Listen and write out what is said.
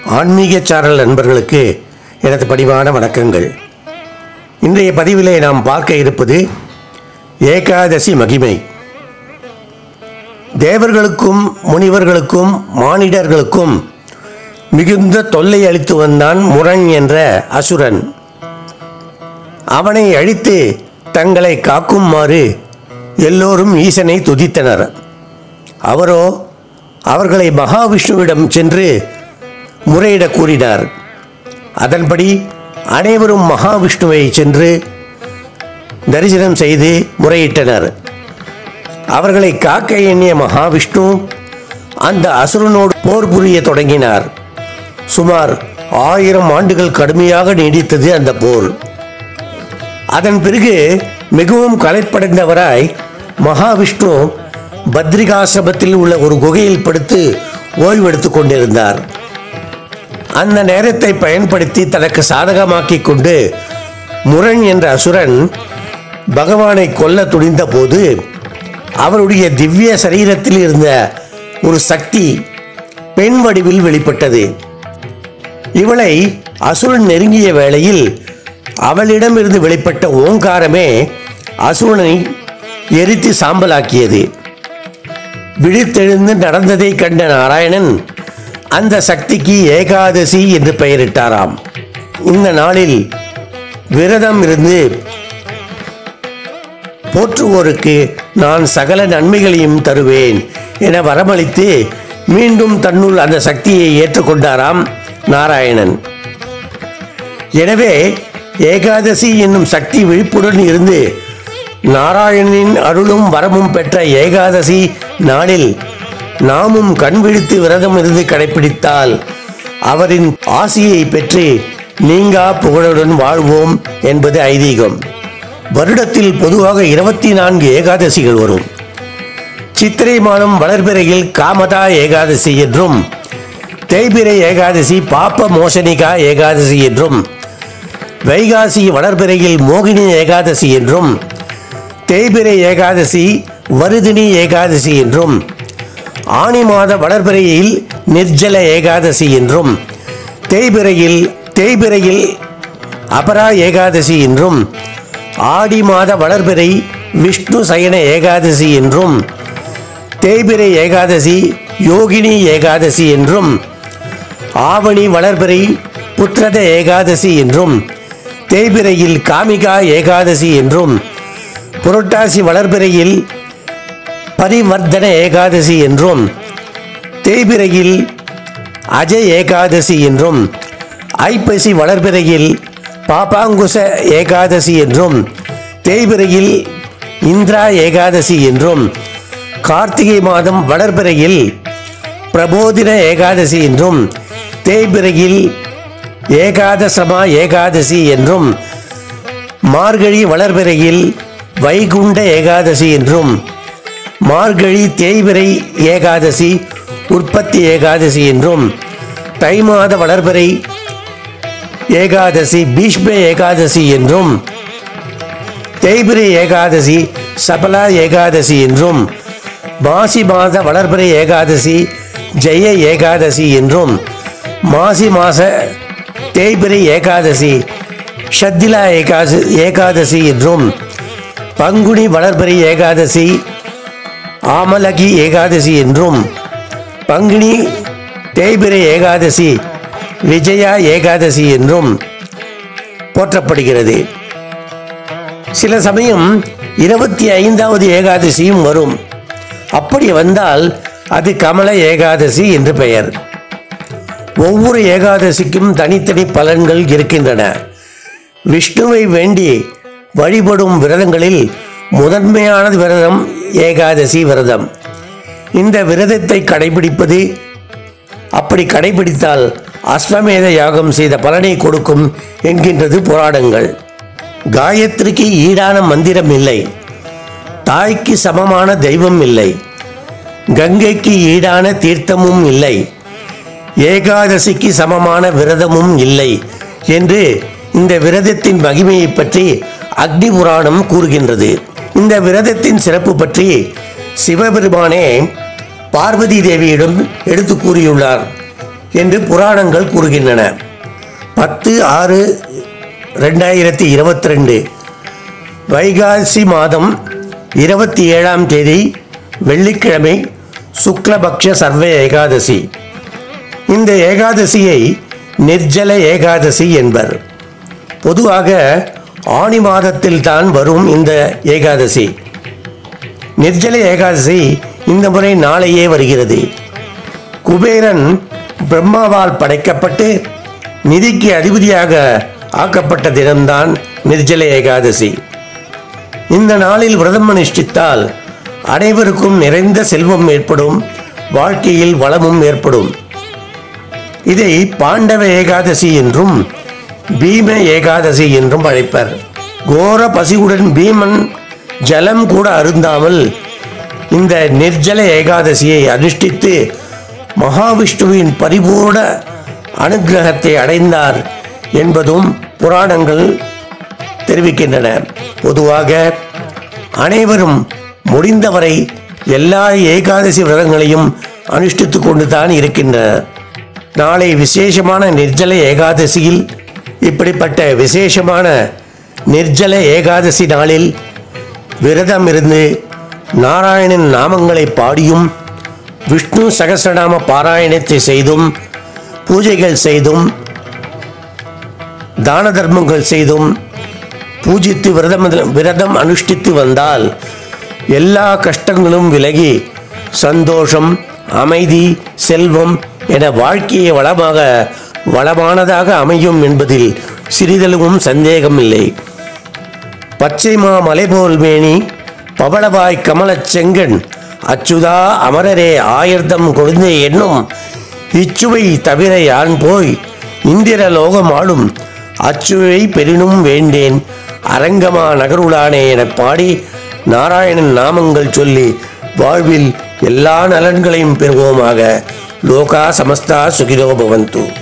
ஆன்மீக சாரல் நண்பர்களுக்கு எனது பணிவான வணக்கங்கள் இன்றைய பதிவிலே நாம் பார்க்க இருப்பது ஏகாதசி மகிமை தேவர்களுக்கும் முனிவர்களுக்கும் மானிடர்களுக்கும் மிகுந்த தொல்லை அளித்து வந்தான் முரண் என்ற அசுரன் அவனை அழித்து தங்களை காக்குமாறு எல்லோரும் ஈசனை துதித்தனர் அவரோ அவர்களை மகாவிஷ்ணுவிடம் சென்று முறையிட கூறினார் அதன்படி அனைவரும் மகாவிஷ்ணுவை சென்று தரிசனம் செய்து முறையிட்டனர் அவர்களை காக்க எண்ணிய மகாவிஷ்ணு அந்த அசுரனோடு போர் புரிய தொடங்கினார் சுமார் ஆயிரம் ஆண்டுகள் கடுமையாக நீடித்தது அந்த போர் அதன் பிறகு மிகவும் கலைப்படைந்தவராய் மகாவிஷ்ணு பத்ரிகாசிரமத்தில் உள்ள ஒரு குகையில் படுத்து ஓய்வெடுத்துக் கொண்டிருந்தார் அந்த நேரத்தை பயன்படுத்தி தனக்கு சாதகமாக்கிக் கொண்டு முரண் என்ற அசுரன் பகவானை கொல்ல துணிந்த போது அவருடைய திவ்ய சரீரத்தில் இருந்த ஒரு சக்தி பெண் வடிவில் வெளிப்பட்டது இவளை அசுரன் நெருங்கிய வேளையில் அவளிடமிருந்து வெளிப்பட்ட ஓங்காரமே அசுரனை எரித்து சாம்பலாக்கியது விழித்தெழுந்து நடந்ததை கண்ட நாராயணன் அந்த சக்திக்கு ஏகாதசி என்று பெயரிட்டாராம் இந்த நாளில் விரதம் இருந்து போற்றுவோருக்கு நான் சகல நன்மைகளையும் தருவேன் என வரமளித்து மீண்டும் தன்னுள் அந்த சக்தியை ஏற்றுக்கொண்டாராம் நாராயணன் எனவே ஏகாதசி என்னும் சக்தி விழிப்புடன் இருந்து நாராயணனின் அருளும் வரமும் பெற்ற ஏகாதசி நாளில் நாமும் கண் விழித்து விரதம் இருந்து கடைபிடித்தால் அவரின் ஆசியை பெற்று நீங்கா புகழுடன் வாழ்வோம் என்பது ஐதீகம் வருடத்தில் பொதுவாக இருபத்தி நான்கு ஏகாதசிகள் வரும் சித்திரை மாதம் வளர்பிறையில் காமதா ஏகாதசி என்றும் தேய்பிரை ஏகாதசி பாப்ப மோசனிகா ஏகாதசி என்றும் வைகாசி வளர்பிறையில் மோகினி ஏகாதசி என்றும் தேய்பிரை ஏகாதசி வருதினி ஏகாதசி என்றும் ஆனி மாத வளர்பிறையில் நிர்ஜல ஏகாதசி என்றும் தேய்பிறையில் தேய்பிறையில் அபரா ஏகாதசி என்றும் ஆடி மாத வளர்பிறை விஷ்ணு சயன ஏகாதசி என்றும் தேய்பிரை ஏகாதசி யோகினி ஏகாதசி என்றும் ஆவணி வளர்பிறை புத்திரத ஏகாதசி என்றும் தேய்பிரையில் காமிகா ஏகாதசி என்றும் புரட்டாசி வளர்பிறையில் பரிவர்த்தன ஏகாதசி என்றும் தேய்பிரையில் அஜய் ஏகாதசி என்றும் ஐப்பசி வளர்பிறையில் பாப்பாங்குச ஏகாதசி என்றும் தேய்பிரையில் இந்திரா ஏகாதசி என்றும் கார்த்திகை மாதம் வளர்பிறையில் பிரபோதின ஏகாதசி என்றும் தேய்பிரையில் ஏகாதசமா ஏகாதசி என்றும் மார்கழி வளர்பிறையில் வைகுண்ட ஏகாதசி என்றும் மார்கழி தேய்பிறை ஏகாதசி உற்பத்தி ஏகாதசி என்றும் தை மாத வளர்பிறை ஏகாதசி பீஷ்ம ஏகாதசி என்றும் தேய்பிரை ஏகாதசி சபலா ஏகாதசி என்றும் மாசி மாத வளர்பிறை ஏகாதசி ஜெய ஏகாதசி என்றும் மாசி மாச தேய்பிரை ஏகாதசி ஷத்திலா ஏகாசி ஏகாதசி என்றும் பங்குனி வளர்பிறை ஏகாதசி ஆமலகி ஏகாதசி என்றும் பங்குனி தேய்பிரை ஏகாதசி விஜயா ஏகாதசி என்றும் போற்றப்படுகிறது சில சமயம் இருபத்தி ஐந்தாவது ஏகாதசியும் வரும் அப்படி வந்தால் அது கமல ஏகாதசி என்று பெயர் ஒவ்வொரு ஏகாதசிக்கும் தனித்தனி பலன்கள் இருக்கின்றன விஷ்ணுவை வேண்டி வழிபடும் விரதங்களில் முதன்மையான விரதம் ஏகாதசி விரதம் இந்த விரதத்தை கடைபிடிப்பது அப்படி கடைபிடித்தால் அஸ்வமேத யாகம் செய்த பலனை கொடுக்கும் என்கின்றது புராணங்கள் காயத்ரிக்கு ஈடான மந்திரம் இல்லை தாய்க்கு சமமான தெய்வம் இல்லை கங்கைக்கு ஈடான தீர்த்தமும் இல்லை ஏகாதசிக்கு சமமான விரதமும் இல்லை என்று இந்த விரதத்தின் மகிமையை பற்றி அக்னி புராணம் கூறுகின்றது இந்த விரதத்தின் சிறப்பு பற்றி சிவபெருமானே பார்வதி தேவியிடம் எடுத்து கூறியுள்ளார் என்று புராணங்கள் கூறுகின்றன பத்து ஆறு ரெண்டாயிரத்தி இருபத்தி ரெண்டு வைகாசி மாதம் இருபத்தி ஏழாம் தேதி வெள்ளிக்கிழமை சுக்லபக்ஷ சர்வ ஏகாதசி இந்த ஏகாதசியை நிர்ஜல ஏகாதசி என்பர் பொதுவாக ஆணி மாதத்தில் தான் வரும் இந்த ஏகாதசி நிர்ஜல ஏகாதசி இந்த முறை நாளையே வருகிறது குபேரன் பிரம்மாவால் படைக்கப்பட்டு நிதிக்கு அதிபதியாக ஆக்கப்பட்ட தினம்தான் நிர்ஜல ஏகாதசி இந்த நாளில் விரதம் அனுஷ்டித்தால் அனைவருக்கும் நிறைந்த செல்வம் ஏற்படும் வாழ்க்கையில் வளமும் ஏற்படும் இதை பாண்டவ ஏகாதசி என்றும் பீம ஏகாதசி என்றும் அழைப்பர் கோர பசியுடன் பீமன் ஜலம் கூட அருந்தாமல் இந்த நிர்ஜல ஏகாதசியை அனுஷ்டித்து மகாவிஷ்ணுவின் பரிபூர்ண அனுக்கிரகத்தை அடைந்தார் என்பதும் புராணங்கள் தெரிவிக்கின்றன பொதுவாக அனைவரும் முடிந்தவரை எல்லா ஏகாதசி விரதங்களையும் அனுஷ்டித்துக் கொண்டுதான் இருக்கின்றனர் நாளை விசேஷமான நிர்ஜல ஏகாதசியில் இப்படிப்பட்ட விசேஷமான நிர்ஜல ஏகாதசி நாளில் விரதம் இருந்து நாராயணன் நாமங்களை பாடியும் விஷ்ணு சகஸ்ரநாம பாராயணத்தை செய்தும் பூஜைகள் செய்தும் தான தர்மங்கள் செய்தும் பூஜித்து விரதம் விரதம் அனுஷ்டித்து வந்தால் எல்லா கஷ்டங்களும் விலகி சந்தோஷம் அமைதி செல்வம் என வாழ்க்கையை வளமாக வளமானதாக அமையும் என்பதில் சிறிதளவும் சந்தேகமில்லை பச்சை மா மலைபோல் மேனி பவளவாய் கமலச் செங்கண் அச்சுதா அமரரே ஆயிர்தம் கொழுந்தே என்னும் இச்சுவை தவிர யான் போய் இந்திர லோகம் ஆளும் அச்சுவை பெரினும் வேண்டேன் அரங்கமா நகருளானே எனப் பாடி நாராயணன் நாமங்கள் சொல்லி வாழ்வில் எல்லா நலன்களையும் பெறுவோமாக லோகா சமஸ்தா சுகிரோ பவந்து